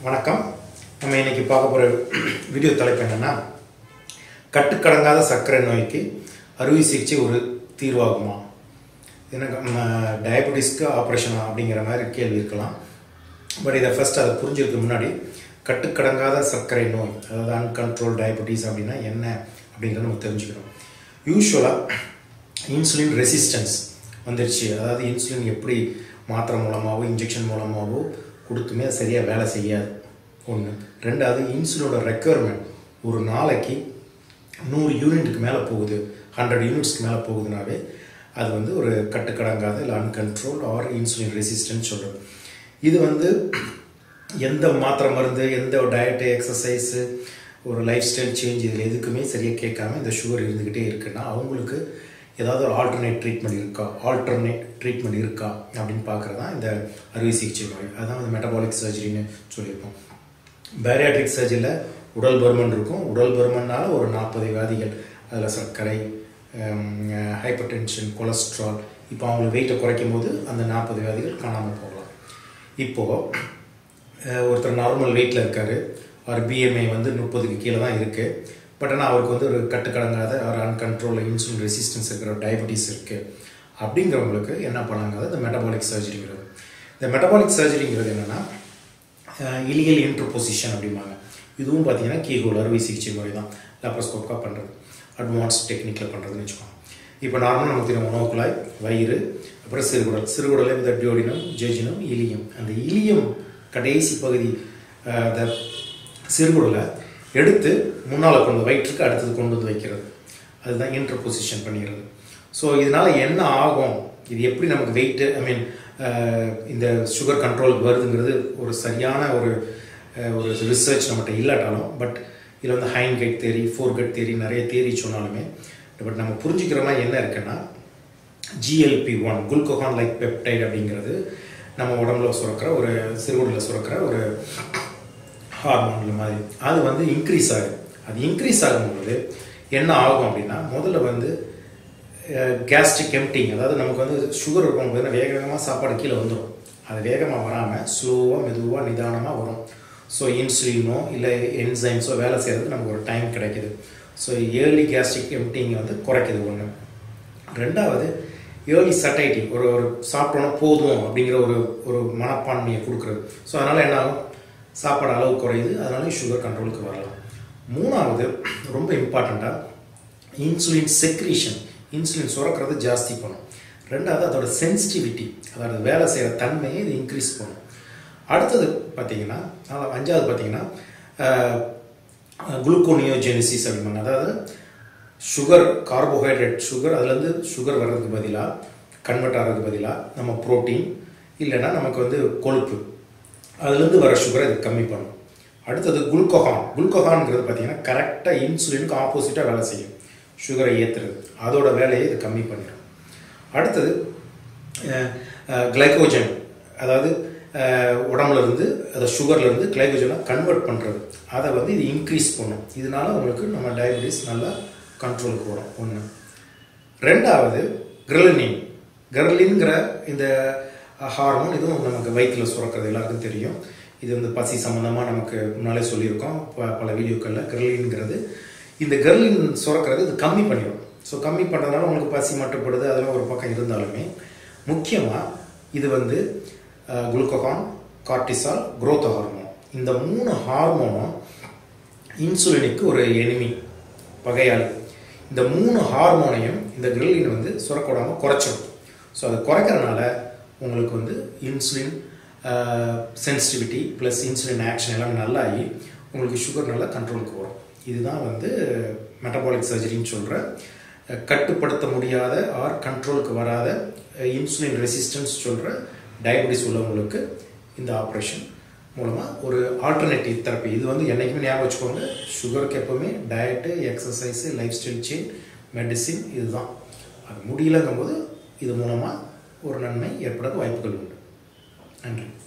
வணக்கம் நம்ம இன்னைக்கு பார்க்க போகிற வீடியோ தலைப்பு என்னென்னா கட்டுக்கடங்காத சர்க்கரை நோய்க்கு அறுவை சிகிச்சை ஒரு தீர்வாகுமா எனக்கு நம்ம டயபெட்டிஸ்க்கு ஆப்ரேஷனா அப்படிங்கிற மாதிரி கேள்வி இருக்கலாம் பட் இதை ஃபர்ஸ்ட் அதை புரிஞ்சுக்கிறதுக்கு முன்னாடி கட்டுக்கடங்காத சர்க்கரை நோய் அதாவது அன்கண்ட்ரோல் டயபெட்டிஸ் அப்படின்னா என்ன அப்படிங்கிறத நம்ம தெரிஞ்சுக்கணும் யூஸ்வலாக இன்சுலின் ரெசிஸ்டன்ஸ் வந்துருச்சு அதாவது இன்சுலின் எப்படி மாத்திரை மூலமாகவோ இன்ஜெக்ஷன் மூலமாகவோ கொடுத்துமே அது சரியாக வேலை செய்யாது ஒன்று ரெண்டாவது இன்சுலினோட ரெக்குவயர்மெண்ட் ஒரு நாளைக்கு நூறு யூனிட்டுக்கு மேலே போகுது ஹண்ட்ரட் யூனிட்ஸ்க்கு மேலே போகுதுனாவே அது வந்து ஒரு கட்டுக்கடங்காத இல்லை அன்கண்ட்ரோல் ஆர் இன்சுலின் ரெசிஸ்டன்ஸ் சொல்கிறது இது வந்து எந்த மாத்திரை மருந்து எந்த டயட்டு எக்ஸசைஸு ஒரு லைஃப் ஸ்டைல் சேஞ்ச் இதில் எதுக்குமே சரியாக கேட்காம இந்த சுகர் இருந்துக்கிட்டே இருக்குன்னா அவங்களுக்கு ஏதாவது ஒரு ஆல்டர்னேட் ட்ரீட்மெண்ட் இருக்கா ஆல்டர்னேட் ட்ரீட்மெண்ட் இருக்கா அப்படின்னு பார்க்குறது தான் இந்த அறுவை சிகிச்சை நோய் அதுதான் வந்து மெட்டபாலிக் சர்ஜரின்னு சொல்லியிருப்போம் பேரியாட்ரிக் சர்ஜரியில் உடல் பருமன் இருக்கும் உடல் பருமன்னால ஒரு நாற்பது வியாதிகள் அதில் சர்க்கரை ஹைப்பர் டென்ஷன் கொலஸ்ட்ரால் இப்போ அவங்களுக்கு வெயிட்டை குறைக்கும் போது அந்த நாற்பது வியாதிகள் காணாமல் போகலாம் இப்போது ஒருத்தர் நார்மல் வெயிட்டில் இருக்கார் அவர் பிஎம்ஐ வந்து முப்பதுக்கு கீழே தான் இருக்குது பட் ஆனால் அவருக்கு வந்து ஒரு கட்டுக்கடங்காத ஒரு அன்கண்ட்ரோல் இன்சுலின் ரெசிஸ்டன்ஸ் இருக்கிற டயபெட்டிஸ் இருக்குது அப்படிங்கிறவங்களுக்கு என்ன பண்ணாங்க இந்த மெட்டபாலிக் சர்ஜரிங்கிறது இந்த மெட்டபாலிக் சர்ஜரிங்கிறது என்னென்னா இலியல் இன்டர்பொசிஷன் அப்படிம்பாங்க இதுவும் பார்த்தீங்கன்னா கீஹோல் அறுவை சிகிச்சை முறை தான் லேப்ரோஸ்கோப்பாக பண்ணுறது அட்வான்ஸ் டெக்னிக்கில் பண்ணுறதுன்னு வச்சுக்கோங்க இப்போ நார்மலாக நமக்கு தெரியும் உணவு குழாய் வயிறு அப்புறம் சிறுகுடல் சிறுகுடலை இந்த டியோடினம் ஜெஜினம் இலியம் அந்த இலியம் கடைசி பகுதி அந்த சிறுகுடலை எடுத்து முன்னால் கொண்டு வயிற்றுக்கு அடுத்தது கொண்டு வந்து வைக்கிறது அதுதான் இன்டர்பொசிஷன் பண்ணிக்கிறது ஸோ இதனால் என்ன ஆகும் இது எப்படி நமக்கு வெயிட்டு ஐ மீன் இந்த சுகர் கண்ட்ரோலுக்கு வருதுங்கிறது ஒரு சரியான ஒரு ஒரு ரிசர்ச் நம்மகிட்ட இல்லாட்டாலும் பட் இதில் வந்து hindgut theory foregut theory நிறைய தேரி சொன்னாலுமே பட் நம்ம புரிஞ்சுக்கிற மாதிரி என்ன இருக்குன்னா GLP one glucagon like peptide அப்படிங்கிறது நம்ம உடம்புல சுரக்கிற ஒரு சிறுகுடலில் சுரக்கிற ஒரு ஹார்மோன்ல மாதிரி அது வந்து இன்க்ரீஸ் ஆகும் அது இன்க்ரீஸ் ஆகும்போது என்ன ஆகும் அப்படின்னா முதல்ல வந்து கேஸ்ட்ரிக் எம்டிங் அதாவது நமக்கு வந்து சுகர் இருக்கும்போது வேக வேகமாக சாப்பாடு கீழே வந்துடும் அது வேகமாக வராமல் ஸ்லோவாக மெதுவாக நிதானமாக வரும் ஸோ இன்சுலினோ இல்லை என்சைம்ஸோ வேலை செய்கிறதுக்கு நமக்கு ஒரு டைம் கிடைக்குது ஸோ ஏர்லி கேஸ்ட்ரிக் எம்டிங் வந்து குறைக்குது ஒன்று ரெண்டாவது ஏர்லி சட்டைட்டி ஒரு ஒரு சாப்பிட்டோன்னா போதும் அப்படிங்கிற ஒரு ஒரு மனப்பான்மையை கொடுக்குறது ஸோ அதனால் என்ன ஆகும் சாப்பாடு அளவு குறையுது அதனால சுகர் கண்ட்ரோலுக்கு வரலாம் மூணாவது ரொம்ப இம்பார்ட்டண்ட்டாக இன்சுலின் செக்ரீஷன் இன்சுலின் சுரக்கிறது ஜாஸ்தி பண்ணும் ரெண்டாவது அதோட சென்சிட்டிவிட்டி அதோட வேலை செய்கிற தன்மையை இது இன்க்ரீஸ் பண்ணும் அடுத்தது பார்த்தீங்கன்னா அஞ்சாவது பார்த்தீங்கன்னா குளுக்கோனியோஜெனிசிஸ் அப்படிம்பாங்க அதாவது சுகர் கார்போஹைட்ரேட் சுகர் அதுலேருந்து சுகர் வர்றதுக்கு பதிலாக கன்வெர்ட் ஆகிறதுக்கு பதிலாக நம்ம ப்ரோட்டீன் இல்லைன்னா நமக்கு வந்து கொழுப்பு அதுலேருந்து வர சுகரை இது கம்மி பண்ணும் அடுத்தது குளுக்கோஹான் குளுக்கோஹான்ங்கிறது பார்த்தீங்கன்னா கரெக்டாக இன்சுலினுக்கு ஆப்போசிட்டாக வேலை செய்யும் சுகரை ஏற்றுறது அதோட வேலையை இது கம்மி பண்ணிடும் அடுத்தது கிளைக்கோஜன் அதாவது உடம்புல இருந்து அதை சுகர்லேருந்து கிளைக்கோஜனை கன்வெர்ட் பண்ணுறது அதை வந்து இது இன்க்ரீஸ் பண்ணும் இதனால உங்களுக்கு நம்ம டயபிட்டிஸ் நல்லா கண்ட்ரோலுக்கு வரும் ஒன்று ரெண்டாவது கிரலினின் கிரலின்கிற இந்த ஹார்மோன் இதுவும் நமக்கு வயிற்றில் சுரக்கிறது எல்லாருக்கும் தெரியும் இது வந்து பசி சம்மந்தமாக நமக்கு முன்னாலே சொல்லியிருக்கோம் பல வீடியோக்களில் கிரலின்ங்கிறது இந்த கிரலின் சுரக்கிறது இது கம்மி பண்ணிடும் ஸோ கம்மி பண்ணுறதுனால உங்களுக்கு பசி மட்டுப்படுது அதெல்லாம் ஒரு பக்கம் இருந்தாலுமே முக்கியமாக இது வந்து குளுக்கோகான் கார்டிசால் குரோத் ஹார்மோன் இந்த மூணு ஹார்மோனும் இன்சுலினுக்கு ஒரு எனிமி பகையாளி இந்த மூணு ஹார்மோனையும் இந்த கிரலின் வந்து சுரக்கூடாமல் குறைச்சிடும் ஸோ அது குறைக்கிறனால உங்களுக்கு வந்து insulin sensitivity plus insulin action எல்லாம் நல்லாகி உங்களுக்கு சுகர் நல்லா கண்ட்ரோலுக்கு வரும் இதுதான் வந்து மெட்டபாலிக் சர்ஜரின்னு சொல்கிற கட்டுப்படுத்த முடியாத ஆர் கண்ட்ரோலுக்கு வராத இன்சுலின் ரெசிஸ்டன்ஸ் சொல்கிற டயபெட்டிஸ் உள்ளவங்களுக்கு இந்த ஆப்ரேஷன் மூலமாக ஒரு ஆல்டர்னேட்டிவ் தெரப்பி இது வந்து என்றைக்குமே ஞாபகம் வச்சுக்கோங்க சுகருக்கு எப்போவுமே diet exercise lifestyle change medicine இதுதான் அது முடியலங்கும் போது இது மூலமாக ஒரு நன்மை ஏற்பட வாய்ப்புகள் உண்டு நன்றி